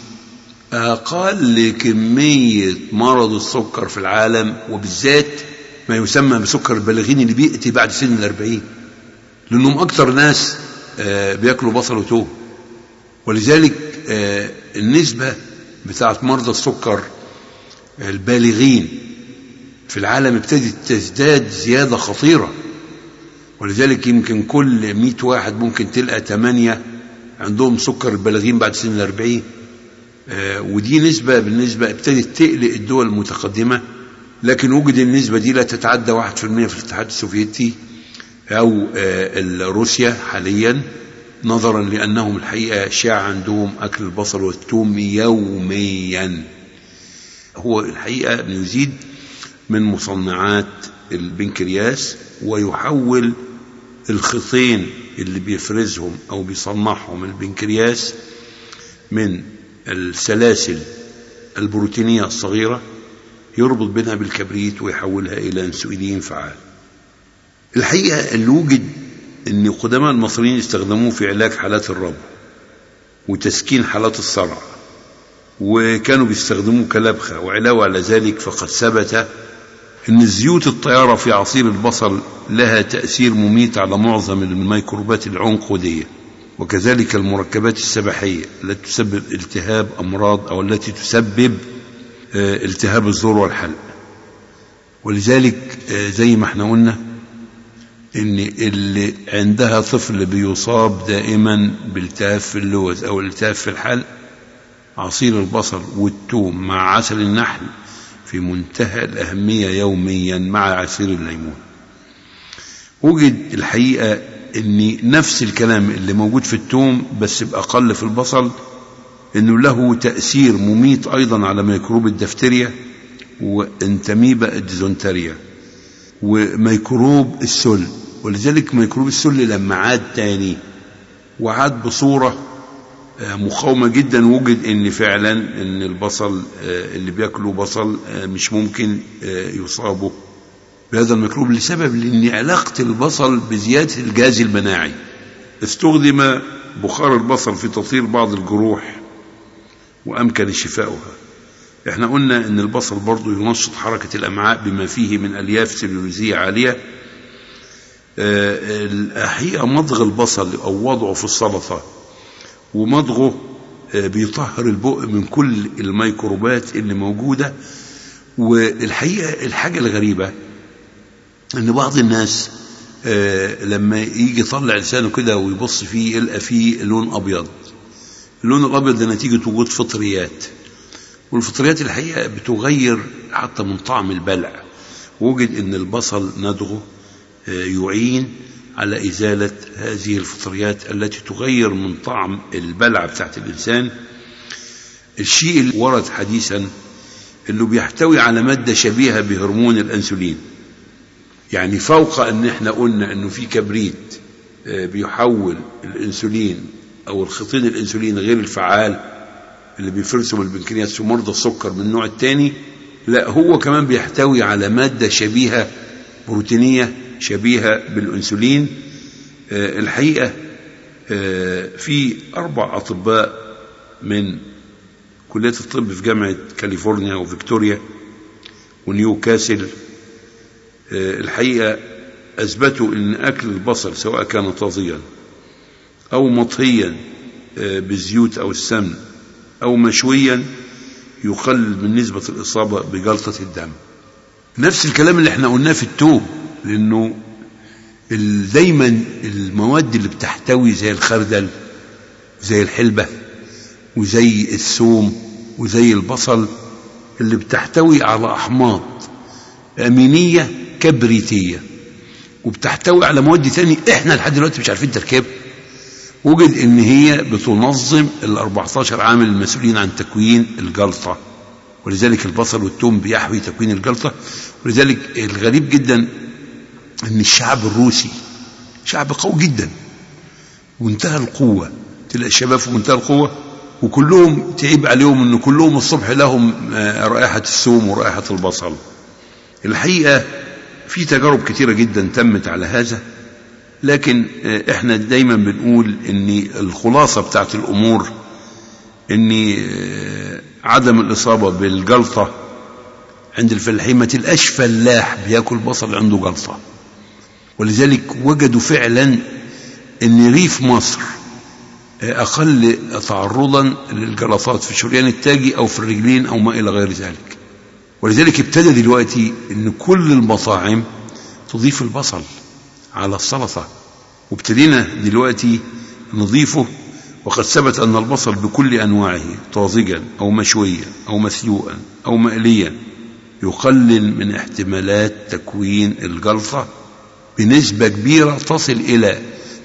أقل كمية مرض السكر في العالم وبالذات ما يسمى بسكر البالغين اللي بيأتي بعد سن الأربعين لأنهم أكثر ناس بياكلوا بصل وتوم ولذلك النسبة بتاعت مرضى السكر البالغين في العالم ابتدت تزداد زيادة خطيرة ولذلك يمكن كل مئة واحد ممكن تلقى ثمانية عندهم سكر البالغين بعد سن الأربعين ودي نسبة بالنسبة ابتدت تقلق الدول المتقدمة لكن وجد النسبة دي لا تتعدى واحد في المية في الاتحاد السوفيتي أو روسيا حاليا نظرا لأنهم الحقيقة شاع عندهم أكل البصل والثوم يوميا هو الحقيقة يزيد من مصنعات البنكرياس ويحول الخطين اللي بيفرزهم أو بيصنعهم البنكرياس من السلاسل البروتينية الصغيرة يربط بينها بالكبريت ويحولها إلى انسولين فعال الحقيقة اللي وجد أن قدماء المصريين استخدموه في علاج حالات الربو وتسكين حالات الصرع وكانوا بيستخدموه كلبخة وعلاوة على ذلك فقد ثبت أن زيوت الطيارة في عصير البصل لها تأثير مميت على معظم الميكروبات العنقودية وكذلك المركبات السبحية التي تسبب التهاب أمراض أو التي تسبب التهاب الزور والحلق ولذلك زي ما احنا قلنا ان اللي عندها طفل بيصاب دائما بالتهاب في اللوز او التهاب في الحلق عصير البصل والثوم مع عسل النحل في منتهى الأهمية يوميا مع عصير الليمون وجد الحقيقة ان نفس الكلام اللي موجود في الثوم بس بأقل في البصل انه له تأثير مميت ايضا على ميكروب الدفتريا وانتميبا الديزونتريا وميكروب السل ولذلك ميكروب السل لما عاد تاني وعاد بصورة مقاومة جدا وجد ان فعلا ان البصل اللي بياكلوا بصل مش ممكن يصابوا بهذا الميكروب لسبب لان علاقة البصل بزيادة الجهاز المناعي استخدم بخار البصل في تطهير بعض الجروح وامكن شفاؤها احنا قلنا ان البصل برضو ينشط حركة الامعاء بما فيه من الياف سلولوزية عالية الحقيقة مضغ البصل او وضعه في السلطة ومضغه بيطهر البق من كل الميكروبات اللي موجودة والحقيقة الحاجة الغريبة ان بعض الناس آه لما يجي يطلع لسانه كده ويبص فيه يلقى فيه لون ابيض اللون الابيض ده نتيجه وجود فطريات والفطريات الحقيقه بتغير حتى من طعم البلع وجد ان البصل ندغه آه يعين على ازاله هذه الفطريات التي تغير من طعم البلع بتاعت الانسان الشيء اللي ورد حديثا انه بيحتوي على ماده شبيهه بهرمون الانسولين يعني فوق ان احنا قلنا انه في كبريت بيحول الانسولين او الخطين الانسولين غير الفعال اللي بيفرزه من البنكرياس في مرضى السكر من النوع الثاني لا هو كمان بيحتوي على ماده شبيهه بروتينيه شبيهه بالانسولين الحقيقه في اربع اطباء من كليه الطب في جامعه كاليفورنيا وفيكتوريا ونيوكاسل الحقيقه اثبتوا ان اكل البصل سواء كان طازيا او مطهيا بالزيوت او السمن او مشويا يقلل من نسبه الاصابه بجلطه الدم نفس الكلام اللي احنا قلناه في التوم لانه دايما المواد اللي بتحتوي زي الخردل زي الحلبه وزي الثوم وزي البصل اللي بتحتوي على احماض امينيه كبريتيه وبتحتوي على مواد تانية احنا لحد دلوقتي مش عارفين تركيبها وجد ان هي بتنظم ال 14 عامل المسؤولين عن تكوين الجلطه ولذلك البصل والثوم بيحوي تكوين الجلطه ولذلك الغريب جدا ان الشعب الروسي شعب قوي جدا وانتهى القوه تلاقي الشباب في منتهى القوه وكلهم تعيب عليهم ان كلهم الصبح لهم رائحه الثوم ورائحه البصل الحقيقه في تجارب كثيره جدا تمت على هذا لكن احنا دايما بنقول ان الخلاصه بتاعت الامور ان عدم الاصابه بالجلطه عند الفلاحين ما تلقاش فلاح بياكل بصل عنده جلطه ولذلك وجدوا فعلا ان ريف مصر اقل تعرضا للجلطات في الشريان التاجي او في الرجلين او ما الى غير ذلك ولذلك ابتدى دلوقتي ان كل المطاعم تضيف البصل على السلطه وابتدينا دلوقتي نضيفه وقد ثبت ان البصل بكل انواعه طازجا او مشويا او مسلوقا او مقليا يقلل من احتمالات تكوين الجلطه بنسبه كبيره تصل الى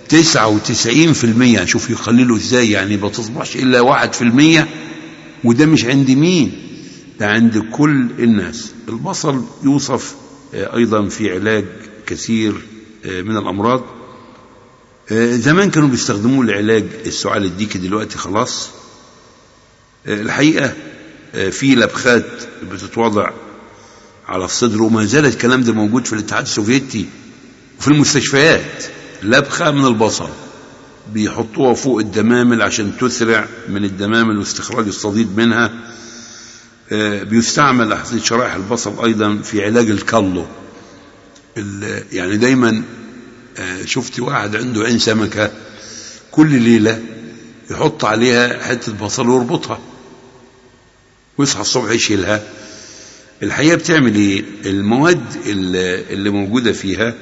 99% شوف يقللوا ازاي يعني ما تصبحش الا 1% وده مش عند مين ده عند كل الناس البصل يوصف ايضا في علاج كثير من الامراض زمان كانوا بيستخدموه لعلاج السعال الديكي دلوقتي خلاص الحقيقه في لبخات بتتوضع على الصدر وما زال الكلام ده موجود في الاتحاد السوفيتي وفي المستشفيات لبخه من البصل بيحطوها فوق الدمامل عشان تسرع من الدمامل واستخراج الصديد منها بيستعمل أحصية شرائح البصل أيضا في علاج الكلو يعني دايما شفت واحد عنده عين سمكة كل ليلة يحط عليها حتة بصل ويربطها ويصحى الصبح يشيلها الحقيقة بتعمل ايه المواد اللي موجودة فيها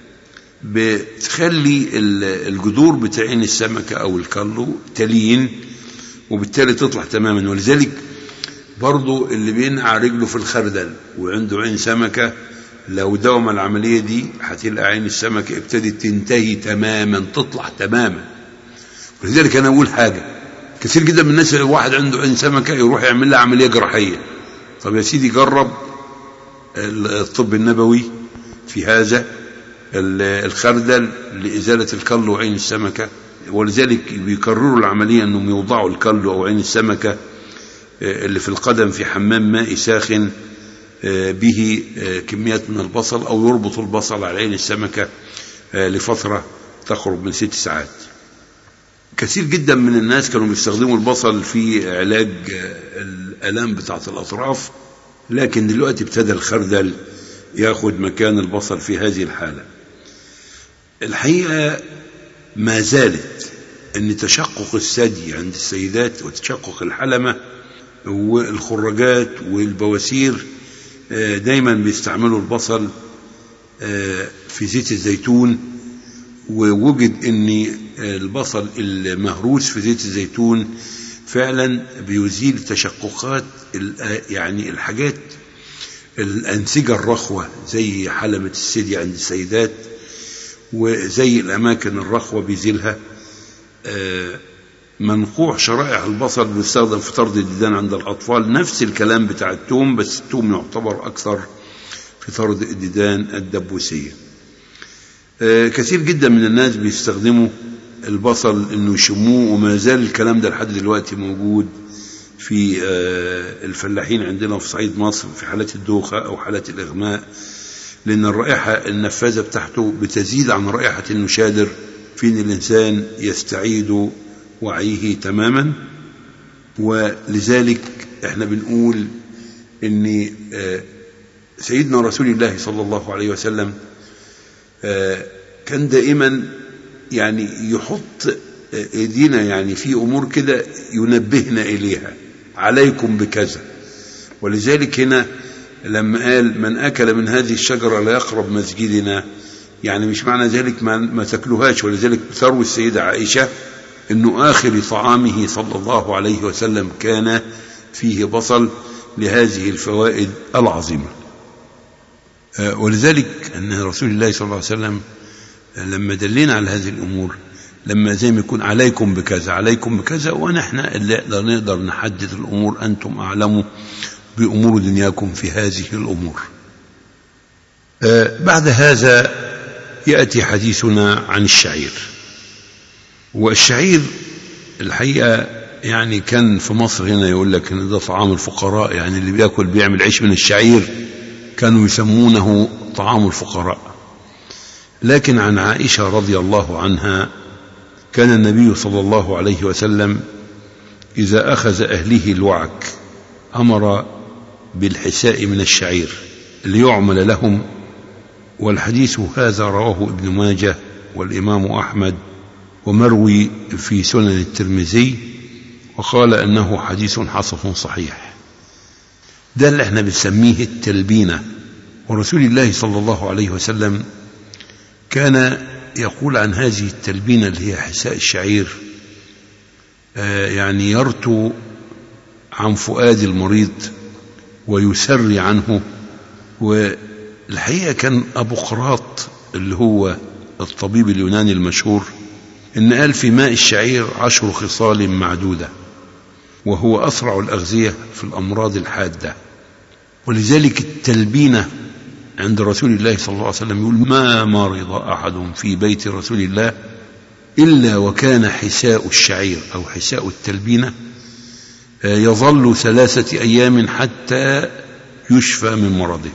بتخلي الجذور بتاع عين السمكة أو الكلو تلين وبالتالي تطلع تماما ولذلك برضو اللي بينقع رجله في الخردل وعنده عين سمكة لو داوم العملية دي هتلقى عين السمكة ابتدت تنتهي تماما تطلع تماما ولذلك أنا أقول حاجة كثير جدا من الناس واحد عنده عين سمكة يروح يعمل لها عملية جراحية طب يا سيدي جرب الطب النبوي في هذا الخردل لإزالة الكل وعين السمكة ولذلك بيكرروا العملية أنهم يوضعوا الكل أو عين السمكة اللي في القدم في حمام ماء ساخن به كميات من البصل أو يربط البصل على عين السمكة لفترة تقرب من ست ساعات كثير جدا من الناس كانوا بيستخدموا البصل في علاج الآلام بتاعة الأطراف لكن دلوقتي ابتدى الخردل ياخد مكان البصل في هذه الحالة الحقيقة ما زالت أن تشقق الثدي عند السيدات وتشقق الحلمة والخراجات والبواسير دايما بيستعملوا البصل في زيت الزيتون ووجد ان البصل المهروس في زيت الزيتون فعلا بيزيل تشققات يعني الحاجات الأنسجة الرخوة زي حلبة الثدي عند السيدات وزي الأماكن الرخوة بيزيلها منقوع شرائح البصل بيستخدم في طرد الديدان عند الأطفال نفس الكلام بتاع التوم بس التوم يعتبر أكثر في طرد الديدان الدبوسية كثير جدا من الناس بيستخدموا البصل انه يشموه وما زال الكلام ده لحد دلوقتي موجود في الفلاحين عندنا في صعيد مصر في حالات الدوخة أو حالات الإغماء لأن الرائحة النفاذة بتاعته بتزيد عن رائحة النشادر في أن الإنسان يستعيد وعيه تماما ولذلك احنا بنقول ان سيدنا رسول الله صلى الله عليه وسلم كان دائما يعني يحط ايدينا يعني في امور كده ينبهنا اليها عليكم بكذا ولذلك هنا لما قال من اكل من هذه الشجره لا يقرب مسجدنا يعني مش معنى ذلك ما, ما تاكلوهاش ولذلك تروي السيده عائشه انه اخر طعامه صلى الله عليه وسلم كان فيه بصل لهذه الفوائد العظيمه ولذلك ان رسول الله صلى الله عليه وسلم لما دلنا على هذه الامور لما زي ما يكون عليكم بكذا عليكم بكذا ونحن اللي نقدر نحدد الامور انتم اعلموا بامور دنياكم في هذه الامور بعد هذا ياتي حديثنا عن الشعير والشعير الحقيقه يعني كان في مصر هنا يقول لك ان ده طعام الفقراء يعني اللي بياكل بيعمل عيش من الشعير كانوا يسمونه طعام الفقراء لكن عن عائشه رضي الله عنها كان النبي صلى الله عليه وسلم اذا اخذ اهله الوعك امر بالحساء من الشعير ليعمل لهم والحديث هذا رواه ابن ماجه والامام احمد ومروي في سنن الترمذي وقال انه حديث حسن صحيح ده اللي احنا بنسميه التلبينه ورسول الله صلى الله عليه وسلم كان يقول عن هذه التلبينه اللي هي حساء الشعير آه يعني يرتو عن فؤاد المريض ويسري عنه والحقيقه كان ابو قراط اللي هو الطبيب اليوناني المشهور إن قال في ماء الشعير عشر خصال معدودة وهو أسرع الأغذية في الأمراض الحادة ولذلك التلبينة عند رسول الله صلى الله عليه وسلم يقول ما مرض أحد في بيت رسول الله إلا وكان حساء الشعير أو حساء التلبينة يظل ثلاثة أيام حتى يشفى من مرضه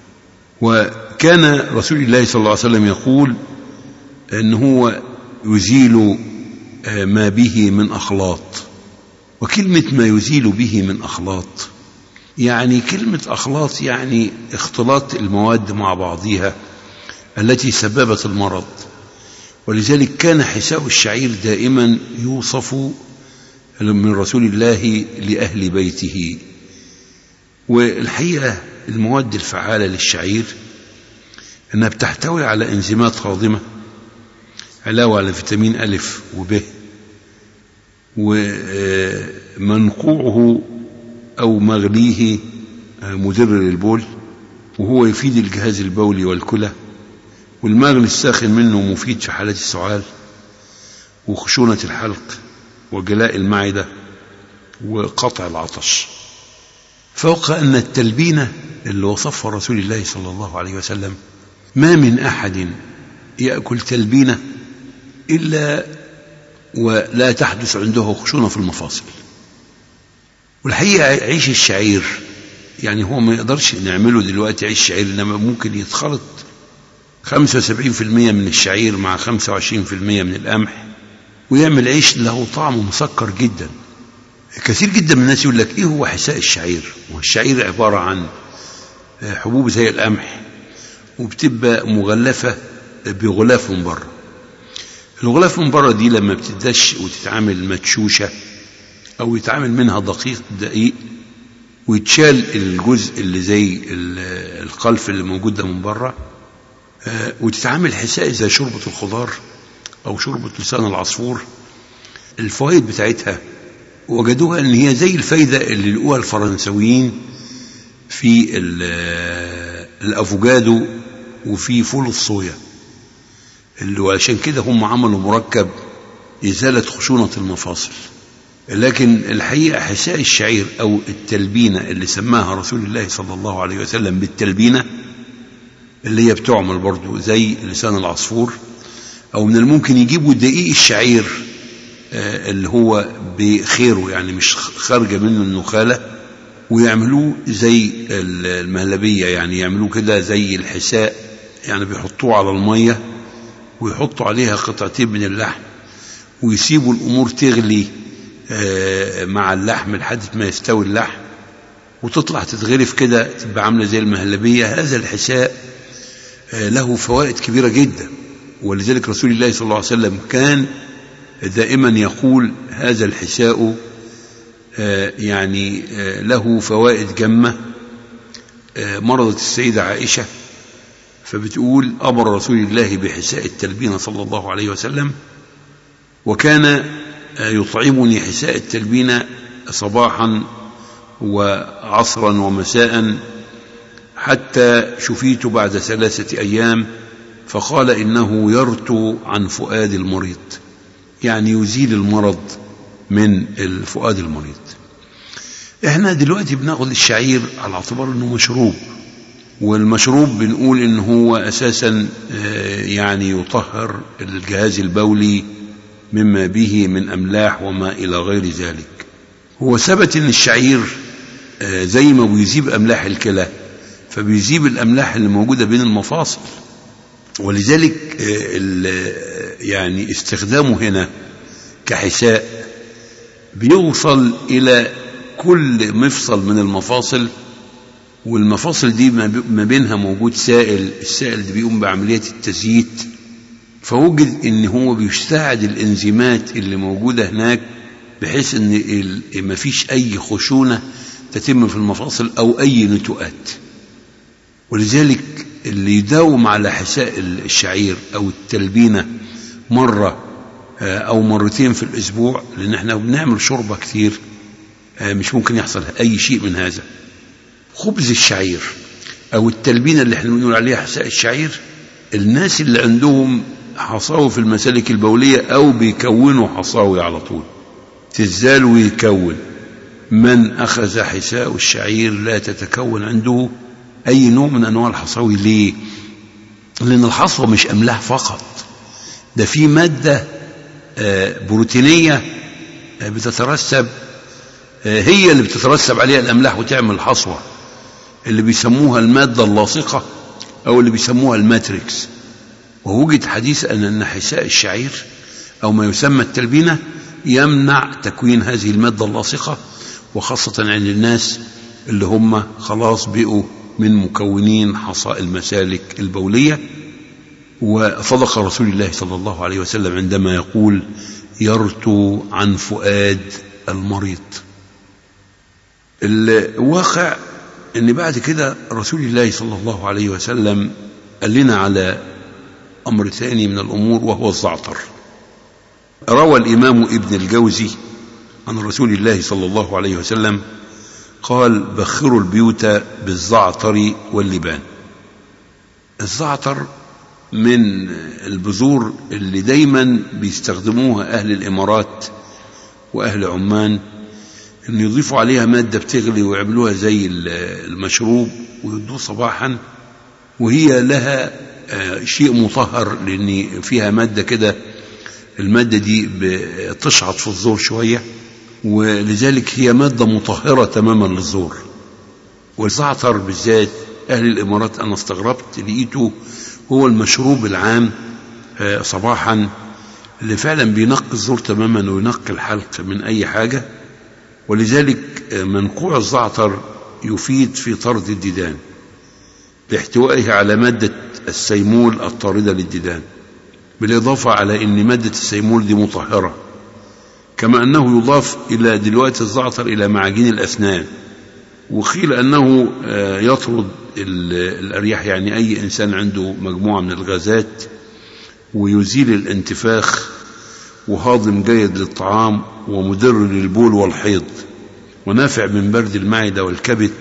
وكان رسول الله صلى الله عليه وسلم يقول أن هو يزيل ما به من أخلاط وكلمة ما يزيل به من أخلاط يعني كلمة أخلاط يعني اختلاط المواد مع بعضها التي سببت المرض ولذلك كان حساء الشعير دائما يوصف من رسول الله لأهل بيته والحقيقة المواد الفعالة للشعير أنها بتحتوي على إنزيمات هاضمة علاوة على فيتامين ألف وب ومنقوعه أو مغليه مدر للبول وهو يفيد الجهاز البولي والكلى والمغلي الساخن منه مفيد في حالات السعال وخشونة الحلق وجلاء المعدة وقطع العطش فوق أن التلبينة اللي وصفها رسول الله صلى الله عليه وسلم ما من أحد يأكل تلبينة إلا ولا تحدث عنده خشونة في المفاصل والحقيقة عيش الشعير يعني هو ما يقدرش نعمله دلوقتي عيش شعير إنما ممكن يتخلط 75% من الشعير مع 25% من القمح ويعمل عيش له طعم مسكر جدا كثير جدا من الناس يقول لك ايه هو حساء الشعير والشعير عبارة عن حبوب زي القمح وبتبقى مغلفة بغلاف من بره الغلاف من بره دي لما بتدش وتتعامل مدشوشة أو يتعامل منها دقيق دقيق ويتشال الجزء اللي زي القلف اللي موجود ده من بره آه، وتتعامل حساء زي شوربة الخضار أو شوربة لسان العصفور الفوائد بتاعتها وجدوها ان هي زي الفايدة اللي لقوها الفرنسويين في ال- الافوكادو وفي فول الصويا اللي وعشان كده هم عملوا مركب إزالة خشونة المفاصل لكن الحقيقة حساء الشعير أو التلبينة اللي سماها رسول الله صلى الله عليه وسلم بالتلبينة اللي هي بتعمل برضو زي لسان العصفور أو من الممكن يجيبوا دقيق الشعير آه، اللي هو بخيره يعني مش خارجة منه النخالة ويعملوه زي ال- المهلبية يعني يعملوه كده زي الحساء يعني بيحطوه على المية ويحطوا عليها قطعتين من اللحم ويسيبوا الأمور تغلي آه، مع اللحم لحد ما يستوي اللحم وتطلع تتغرف كده تبقى عاملة زي المهلبية هذا الحساء آه، له فوائد كبيرة جدا ولذلك رسول الله صلى الله عليه وسلم كان دائما يقول هذا الحساء آه، يعني آه، له فوائد جمة آه، مرضت السيدة عائشة فبتقول أمر رسول الله بحساء التلبين صلى الله عليه وسلم وكان آه، يطعمني حساء التلبين صباحا وعصرا ومساء حتى شفيت بعد ثلاثة أيام فقال إنه يرتو عن فؤاد المريض يعني يزيل المرض من الفؤاد المريض احنا دلوقتي بناخد الشعير على اعتبار انه مشروب والمشروب بنقول ان هو اساسا آه، يعني يطهر الجهاز البولي مما به من املاح وما الى غير ذلك هو ثبت ان الشعير آه، زي ما بيذيب املاح الكلى فبيذيب الاملاح اللي موجوده بين المفاصل ولذلك آه، ال- يعني استخدامه هنا كحساء بيوصل الى كل مفصل من المفاصل والمفاصل دي ما بي- ما بينها موجود سائل السائل ده بيقوم بعملية التزييت فوجد ان هو بيساعد الانزيمات اللي موجودة هناك بحيث ان ال- ما فيش اي خشونة تتم في المفاصل او اي نتوءات ولذلك اللي يداوم على حساء الشعير او التلبينة مرة آه، او مرتين في الاسبوع لان احنا بنعمل شوربة كتير آه، مش ممكن يحصل اي شيء من هذا خبز الشعير او التلبينه اللي احنا بنقول عليها حساء الشعير الناس اللي عندهم حصاوي في المسالك البوليه او بيكونوا حصاوي على طول تزال ويكون من اخذ حساء الشعير لا تتكون عنده اي نوع من انواع الحصاوي ليه لان الحصوه مش املاح فقط ده في ماده آه، بروتينيه آه، بتترسب آه، هي اللي بتترسب عليها الاملاح وتعمل حصوه اللي بيسموها الماده اللاصقه او اللي بيسموها الماتريكس ووجد حديث ان ان حساء الشعير او ما يسمى التلبينه يمنع تكوين هذه الماده اللاصقه وخاصه عند الناس اللي هم خلاص بقوا من مكونين حصاء المسالك البوليه وصدق رسول الله صلى الله عليه وسلم عندما يقول يرتو عن فؤاد المريض الواقع ان بعد كده رسول الله صلى الله عليه وسلم قال لنا على امر ثاني من الامور وهو الزعتر روى الامام ابن الجوزي عن رسول الله صلى الله عليه وسلم قال بخروا البيوت بالزعتر واللبان الزعتر من البذور اللي دايما بيستخدموها اهل الامارات واهل عمان ان يضيفوا عليها ماده بتغلي ويعملوها زي المشروب ويدوه صباحا وهي لها آه، شيء مطهر لان فيها ماده كده الماده دي بتشعط في الزور شويه ولذلك هي ماده مطهره تماما للزور والزعتر بالذات اهل الامارات انا استغربت لقيته هو المشروب العام آه، صباحا اللي فعلا بينقي الزور تماما وينقي الحلق من اي حاجه ولذلك آه، منقوع الزعتر يفيد في طرد الديدان لاحتوائه على مادة السيمول الطاردة للديدان بالإضافة على أن مادة السيمول دي مطهرة كما أنه يضاف إلى دلوقتي الزعتر إلى معاجين الأسنان وقيل أنه يطرد الأرياح يعني أي إنسان عنده مجموعة من الغازات ويزيل الانتفاخ وهاضم جيد للطعام ومدر للبول والحيض ونافع من برد المعدة والكبد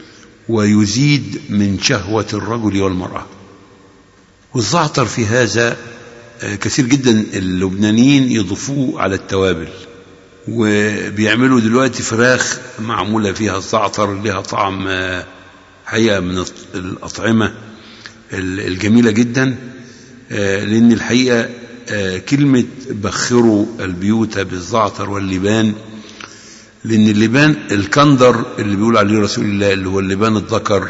ويزيد من شهوة الرجل والمرأة والزعتر في هذا كثير جدا اللبنانيين يضيفوه على التوابل وبيعملوا دلوقتي فراخ معمولة فيها الزعتر لها طعم حقيقة من الأطعمة الجميلة جدا لأن الحقيقة كلمة بخروا البيوت بالزعتر واللبان لأن اللبان الكندر اللي بيقول عليه رسول الله اللي هو اللبان الذكر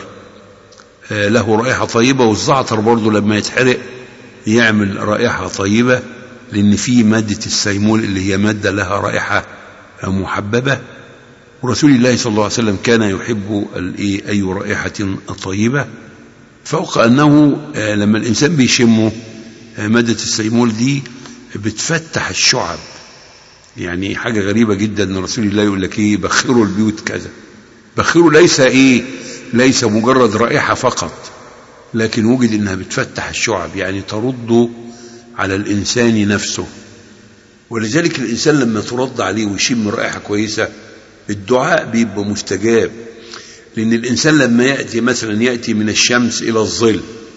له رائحة طيبة والزعتر برضه لما يتحرق يعمل رائحة طيبة لأن فيه مادة السيمول اللي هي مادة لها رائحة محببة ورسول الله صلى الله عليه وسلم كان يحب أي رائحة طيبة فوق أنه لما الإنسان بيشمه مادة السيمول دي بتفتح الشعب يعني حاجة غريبة جدا ان رسول الله يقول لك ايه بخروا البيوت كذا بخروا ليس ايه ليس مجرد رائحة فقط لكن وجد انها بتفتح الشعب يعني ترد على الانسان نفسه ولذلك الانسان لما ترد عليه ويشم رائحة كويسة الدعاء بيبقى مستجاب لان الانسان لما يأتي مثلا يأتي من الشمس الى الظل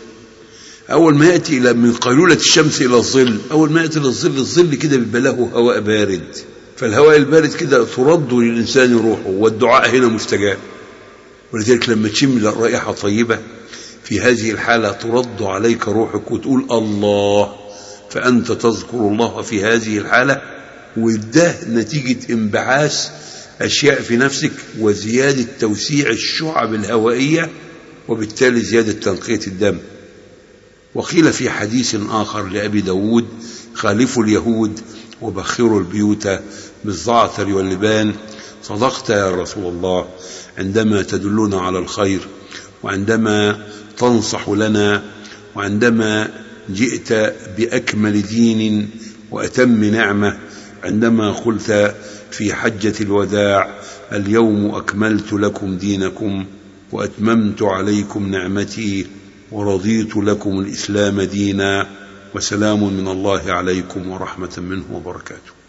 أول ما يأتي إلى من قيلولة الشمس إلى الظل أول ما يأتي إلى الظل الظل كده بيبقى له هواء بارد فالهواء البارد كده ترد للإنسان روحه والدعاء هنا مستجاب ولذلك لما تشم رائحة طيبة في هذه الحالة ترد عليك روحك وتقول الله فأنت تذكر الله في هذه الحالة وده نتيجة انبعاث أشياء في نفسك وزيادة توسيع الشعب الهوائية وبالتالي زيادة تنقية الدم وقيل في حديث آخر لأبي داود خالفوا اليهود وبخروا البيوت بالزعتر واللبان صدقت يا رسول الله عندما تدلنا على الخير وعندما تنصح لنا وعندما جئت بأكمل دين وأتم نعمة عندما قلت في حجة الوداع اليوم أكملت لكم دينكم وأتممت عليكم نعمتي ورضيت لكم الإسلام دينا وسلام من الله عليكم ورحمة منه وبركاته